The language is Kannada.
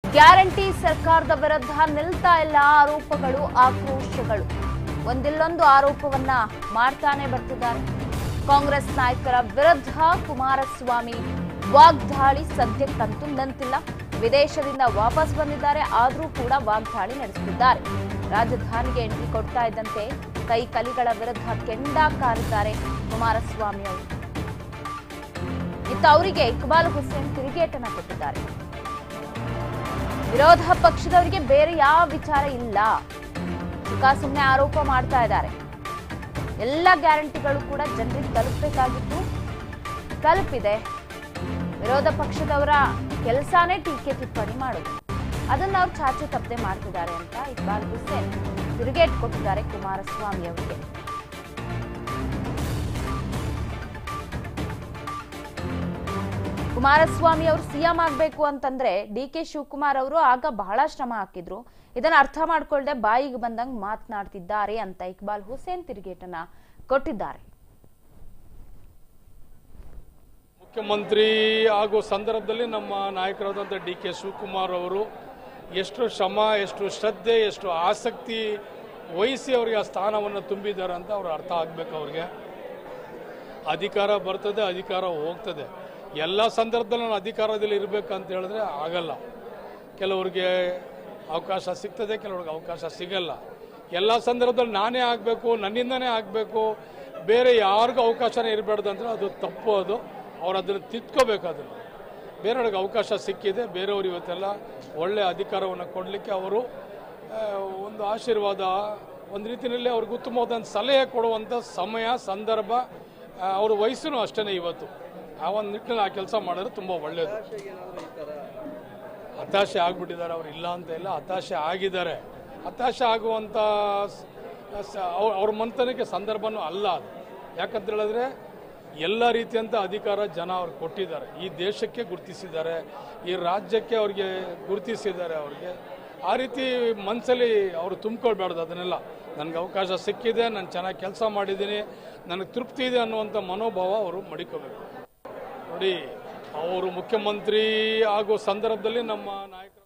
ಗ್ಯಾರಂಟಿ ಸರ್ಕಾರದ ವಿರುದ್ಧ ನಿಲ್ತಾ ಇಲ್ಲ ಆರೋಪಗಳು ಆಕ್ರೋಶಗಳು ಒಂದಿಲ್ಲೊಂದು ಆರೋಪವನ್ನ ಮಾಡ್ತಾನೆ ಬರ್ತಿದ್ದಾರೆ ಕಾಂಗ್ರೆಸ್ ನಾಯಕರ ವಿರುದ್ಧ ಕುಮಾರಸ್ವಾಮಿ ವಾಗ್ದಾಳಿ ಸದ್ಯಕ್ಕಂತೂ ನಿಂತಿಲ್ಲ ವಿದೇಶದಿಂದ ವಾಪಸ್ ಬಂದಿದ್ದಾರೆ ಆದರೂ ಕೂಡ ವಾಗ್ದಾಳಿ ನಡೆಸುತ್ತಿದ್ದಾರೆ ರಾಜಧಾನಿಗೆ ಎಂಟ್ರಿ ಕೊಡ್ತಾ ಇದ್ದಂತೆ ಕೈ ಕಲಿಗಳ ವಿರುದ್ಧ ಕೆಂಡ ಕಾರಿದ್ದಾರೆ ಕುಮಾರಸ್ವಾಮಿ ಅವರು ಇತ್ತ ಅವರಿಗೆ ಇಕ್ಬಾಲ್ ಹುಸೇನ್ ತಿರುಗೇಟನ್ನ ಕೊಟ್ಟಿದ್ದಾರೆ ವಿರೋಧ ಪಕ್ಷದವರಿಗೆ ಬೇರೆ ಯಾವ ವಿಚಾರ ಇಲ್ಲ ಸುಖ ಸುಮ್ಮನೆ ಆರೋಪ ಮಾಡ್ತಾ ಇದ್ದಾರೆ ಎಲ್ಲ ಗ್ಯಾರಂಟಿಗಳು ಕೂಡ ಜನರಿಗೆ ತಲುಪಬೇಕಾಗಿತ್ತು ತಲುಪಿದೆ ವಿರೋಧ ಪಕ್ಷದವರ ಕೆಲಸನೇ ಟೀಕೆ ಟಿಪ್ಪಣಿ ಮಾಡೋದು ಅದನ್ನ ಅವ್ರು ಚಾಚು ತಪ್ಪದೆ ಮಾಡ್ತಿದ್ದಾರೆ ಅಂತ ಇಕ್ಬಾಲ್ ಹುಸೇನ್ ತಿರುಗೇಟ್ ಕೊಟ್ಟಿದ್ದಾರೆ ಕುಮಾರಸ್ವಾಮಿ ಅವರಿಗೆ ಕುಮಾರಸ್ವಾಮಿ ಅವರು ಸಿಎಂ ಆಗ್ಬೇಕು ಅಂತಂದ್ರೆ ಡಿ ಕೆ ಶಿವಕುಮಾರ್ ಅವರು ಆಗ ಬಹಳ ಶ್ರಮ ಹಾಕಿದ್ರು ಇದನ್ನ ಅರ್ಥ ಮಾಡ್ಕೊಳ್ದೆ ಬಾಯಿಗೆ ಬಂದಂಗ್ ಮಾತನಾಡ್ತಿದ್ದಾರೆ ಅಂತ ಇಕ್ಬಾಲ್ ಹುಸೇನ್ ತಿರುಗೇಟನ್ನ ಕೊಟ್ಟಿದ್ದಾರೆ ಮುಖ್ಯಮಂತ್ರಿ ಆಗೋ ಸಂದರ್ಭದಲ್ಲಿ ನಮ್ಮ ನಾಯಕರಾದಂಥ ಡಿ ಕೆ ಶಿವಕುಮಾರ್ ಅವರು ಎಷ್ಟು ಶ್ರಮ ಎಷ್ಟು ಶ್ರದ್ಧೆ ಎಷ್ಟು ಆಸಕ್ತಿ ವಹಿಸಿ ಅವರಿಗೆ ಆ ಸ್ಥಾನವನ್ನು ತುಂಬಿದ್ದಾರೆ ಅಂತ ಅವ್ರು ಅರ್ಥ ಆಗಬೇಕು ಅವ್ರಿಗೆ ಅಧಿಕಾರ ಬರ್ತದೆ ಅಧಿಕಾರ ಹೋಗ್ತದೆ ಎಲ್ಲ ಸಂದರ್ಭದಲ್ಲಿ ನಾನು ಅಧಿಕಾರದಲ್ಲಿ ಇರಬೇಕಂತ ಹೇಳಿದ್ರೆ ಆಗಲ್ಲ ಕೆಲವ್ರಿಗೆ ಅವಕಾಶ ಸಿಗ್ತದೆ ಕೆಲವ್ರಿಗೆ ಅವಕಾಶ ಸಿಗಲ್ಲ ಎಲ್ಲ ಸಂದರ್ಭದಲ್ಲಿ ನಾನೇ ಆಗಬೇಕು ನನ್ನಿಂದನೇ ಆಗಬೇಕು ಬೇರೆ ಯಾರಿಗೂ ಅವಕಾಶನೇ ಇರಬಾರ್ದು ಅಂದರೆ ಅದು ತಪ್ಪು ಅದು ಅವ್ರು ಅದನ್ನು ತಿದ್ಕೋಬೇಕು ಅದನ್ನು ಬೇರೆಯವ್ರಿಗೆ ಅವಕಾಶ ಸಿಕ್ಕಿದೆ ಬೇರೆಯವರು ಇವತ್ತೆಲ್ಲ ಒಳ್ಳೆಯ ಅಧಿಕಾರವನ್ನು ಕೊಡಲಿಕ್ಕೆ ಅವರು ಆ, ಒಂದು ಆಶೀರ್ವಾದ ಒಂದು ರೀತಿಯಲ್ಲಿ ಅವ್ರಿಗೆ ಉತ್ತಮವಾದ ಸಲಹೆ ಕೊಡುವಂಥ ಸಮಯ ಸಂದರ್ಭ ಆ, ಅವ್ರ ವಯಸ್ಸು ಅಷ್ಟೇ ಇವತ್ತು ಆ ಒಂದು ನಿಟ್ಟಿನಲ್ಲಿ ಆ ಕೆಲಸ ಮಾಡಿದ್ರೆ ತುಂಬ ಒಳ್ಳೆಯದು ಹತಾಶೆ ಆಗ್ಬಿಟ್ಟಿದ್ದಾರೆ ಅವ್ರು ಇಲ್ಲ ಅಂತ ಇಲ್ಲ ಹತಾಶೆ ಆಗಿದ್ದಾರೆ ಹತಾಶೆ ಆಗುವಂಥ ಸ- ಸ- ಅವ್ರ ಅವ್ರ ಮಂಥನಕ್ಕೆ ಸಂದರ್ಭನೂ ಅಲ್ಲ ಅದು ಯಾಕಂತ ಹೇಳಿದ್ರೆ ಎಲ್ಲ ರೀತಿಯಂಥ ಅಧಿಕಾರ ಜನ ಅವ್ರು ಕೊಟ್ಟಿದ್ದಾರೆ ಈ ದೇಶಕ್ಕೆ ಗುರುತಿಸಿದ್ದಾರೆ ಈ ರಾಜ್ಯಕ್ಕೆ ಅವ್ರಿಗೆ ಗುರುತಿಸಿದ್ದಾರೆ ಅವ್ರಿಗೆ ಆ ರೀತಿ ಮನಸ್ಸಲ್ಲಿ ಅವರು ತುಂಬ್ಕೊಳ್ಬಾರ್ದು ಅದನ್ನೆಲ್ಲ ನನಗೆ ಅವಕಾಶ ಸಿಕ್ಕಿದೆ ನಾನು ಚೆನ್ನಾಗಿ ಕೆಲಸ ಮಾಡಿದ್ದೀನಿ ನನಗೆ ತೃಪ್ತಿ ಇದೆ ಅನ್ನುವಂಥ ಮನೋಭಾವ ಅವರು ಮಡಿಕೋಬೇಕು ನೋಡಿ ಅವರು ಮುಖ್ಯಮಂತ್ರಿ ಆಗೋ ಸಂದರ್ಭದಲ್ಲಿ ನಮ್ಮ ನಾಯಕ